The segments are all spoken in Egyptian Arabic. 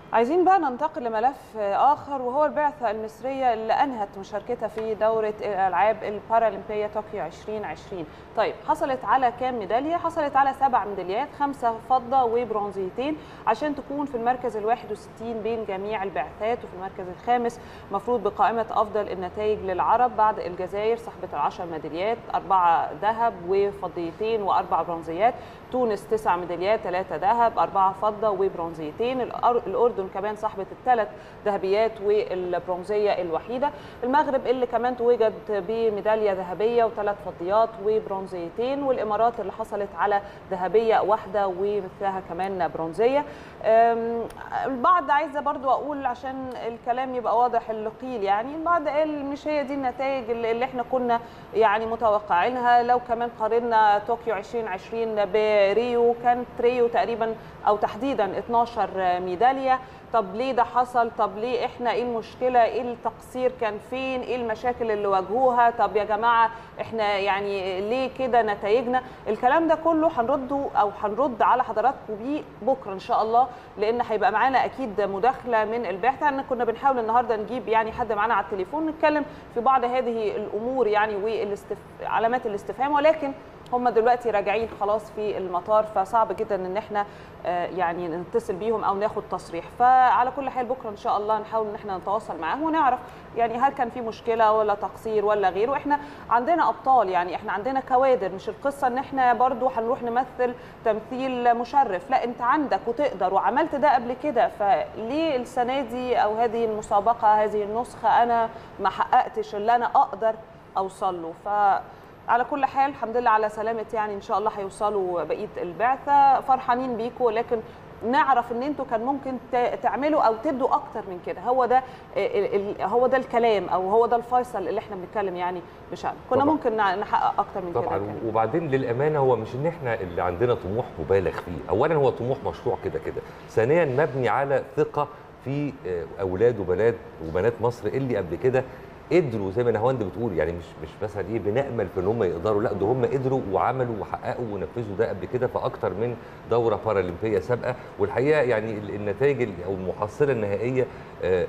عايزين بقى ننتقل لملف آخر وهو البعثة المصرية اللي أنهت مشاركتها في دورة الألعاب البارالمبية طوكيو 2020 طيب حصلت على كام ميدالية؟ حصلت على سبع ميداليات خمسة فضة وبرونزيتين عشان تكون في المركز ال 61 بين جميع البعثات وفي المركز الخامس مفروض بقائمة أفضل النتائج للعرب بعد الجزائر صاحبة العشر ميداليات أربعة ذهب وفضيتين وأربع برونزيات تونس تسع ميداليات ثلاثة ذهب أربعة فضة وبرونزيتين الأردن كمان صاحبة الثلاث ذهبيات والبرونزية الوحيدة المغرب اللي كمان توجد بميدالية ذهبية وثلاث فضيات وبرونزيتين والإمارات اللي حصلت على ذهبية واحدة ومثلها كمان برونزية البعض عايزة برضو أقول عشان الكلام يبقى واضح اللي قيل يعني البعض قال مش هي دي النتائج اللي احنا كنا يعني متوقعينها لو كمان قارنا طوكيو 2020 بريو كانت ريو تقريبا أو تحديدا 12 ميدالية طب ليه ده حصل طب ليه احنا ايه المشكله ايه التقصير كان فين ايه المشاكل اللي واجهوها طب يا جماعه احنا يعني ليه كده نتائجنا الكلام ده كله هنرده او هنرد على حضراتكم بيه بكره ان شاء الله لان هيبقى معانا اكيد مداخله من البعثه ان كنا بنحاول النهارده نجيب يعني حد معانا على التليفون نتكلم في بعض هذه الامور يعني وعلامات الاستفهام ولكن هم دلوقتي راجعين خلاص في المطار فصعب جدا ان احنا يعني نتصل بيهم او ناخد تصريح فعلى كل حال بكره ان شاء الله نحاول ان احنا نتواصل معاهم ونعرف يعني هل كان في مشكله ولا تقصير ولا غيره احنا عندنا ابطال يعني احنا عندنا كوادر مش القصه ان احنا برضو هنروح نمثل تمثيل مشرف لا انت عندك وتقدر وعملت ده قبل كده فليه السنه دي او هذه المسابقه هذه النسخه انا ما حققتش اللي انا اقدر اوصل له ف على كل حال الحمد لله على سلامه يعني ان شاء الله هيوصلوا بقيه البعثه فرحانين بيكم لكن نعرف ان انتوا كان ممكن تعملوا او تدوا اكتر من كده هو ده هو ده الكلام او هو ده الفيصل اللي احنا بنتكلم يعني بشأنه كنا طبعا. ممكن نحقق اكتر من طبعا كده طبعا وبعدين للامانه هو مش ان احنا اللي عندنا طموح مبالغ فيه اولا هو طموح مشروع كده كده ثانيا مبني على ثقه في اولاد وبنات وبنات مصر اللي قبل كده قدروا زي ما نهاوند بتقول يعني مش مش مثلا ايه بنامل في ان هم يقدروا لا ده هم قدروا وعملوا وحققوا ونفذوا ده قبل كده في اكتر من دوره بارالمبيه سابقه والحقيقه يعني النتائج او المحصله النهائيه آه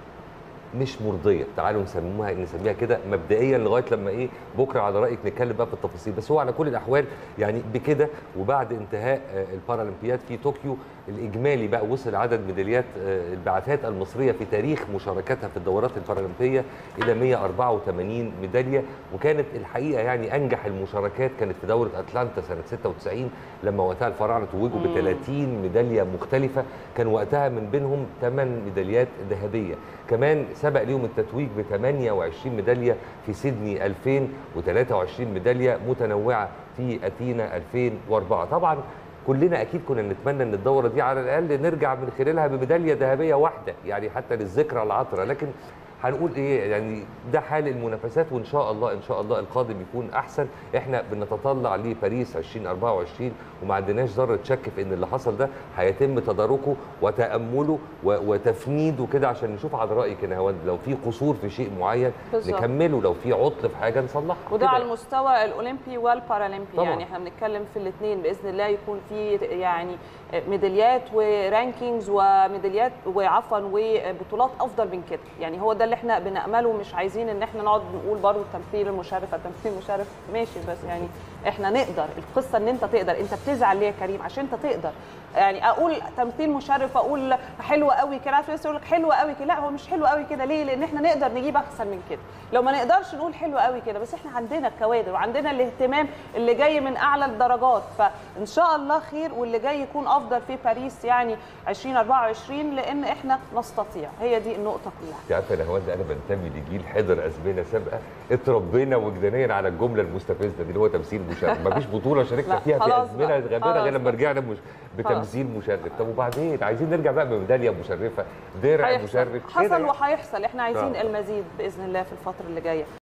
مش مرضيه تعالوا نسموها نسميها كده مبدئيا لغايه لما ايه بكره على رايك نتكلم بقى في التفاصيل بس هو على كل الاحوال يعني بكده وبعد انتهاء البارالمبياد في طوكيو الاجمالي بقى وصل عدد ميداليات البعثات المصريه في تاريخ مشاركتها في الدورات البارالمبيه الى 184 ميداليه وكانت الحقيقه يعني انجح المشاركات كانت في دوره اتلانتا سنه 96 لما وقتها الفراعنه توجوا ب 30 ميداليه مختلفه كان وقتها من بينهم 8 ميداليات ذهبيه كمان سبق ليهم التتويج ب 28 ميداليه في سيدني 2000 و23 ميداليه متنوعه في اثينا 2004 طبعا كلنا اكيد كنا نتمنى ان الدوره دي على الاقل نرجع من خلالها بميداليه ذهبيه واحده يعني حتى للذكرى العطره لكن هنقول ايه يعني ده حال المنافسات وان شاء الله ان شاء الله القادم يكون احسن احنا بنتطلع لباريس 2024 وما عندناش ذره شك في ان اللي حصل ده هيتم تداركه وتامله وتفنيده كده عشان نشوف على رايك يا نهاوند لو في قصور في شيء معين بالزبط. نكمله لو في عطل في حاجه نصلحها وده على المستوى الاولمبي والبارالمبي طبعا. يعني احنا بنتكلم في الاثنين باذن الله يكون في يعني ميداليات ورانكينجز وميداليات وعفوا وبطولات افضل من كده يعني هو ده اللي احنا بنامله مش عايزين ان احنا نقعد نقول برضه التمثيل المشرف التمثيل المشرف ماشي بس يعني احنا نقدر القصه ان انت تقدر انت بتزعل ليه يا كريم عشان انت تقدر يعني اقول تمثيل مشرف اقول حلو قوي كده عارف يقول لك حلو قوي كده لا هو مش حلو قوي كده ليه لان احنا نقدر نجيب احسن من كده لو ما نقدرش نقول حلو قوي كده بس احنا عندنا الكوادر وعندنا الاهتمام اللي جاي من اعلى الدرجات فان شاء الله خير واللي جاي يكون افضل في باريس يعني 2024 لان احنا نستطيع هي دي النقطه كلها انت عارفه يا نهاوند انا بنتمي لجيل حضر ازمنه سابقه اتربينا وجدانيا على الجمله المستفزه دي اللي هو تمثيل مشرف مفيش بطوله شاركنا فيها في ازمنه غابره غير لما رجعنا مش بتمثيل مشرف طب وبعدين عايزين نرجع بقى بميداليه مشرفه درع مشرف حصل وهيحصل احنا عايزين المزيد باذن الله في الفتره اللي جايه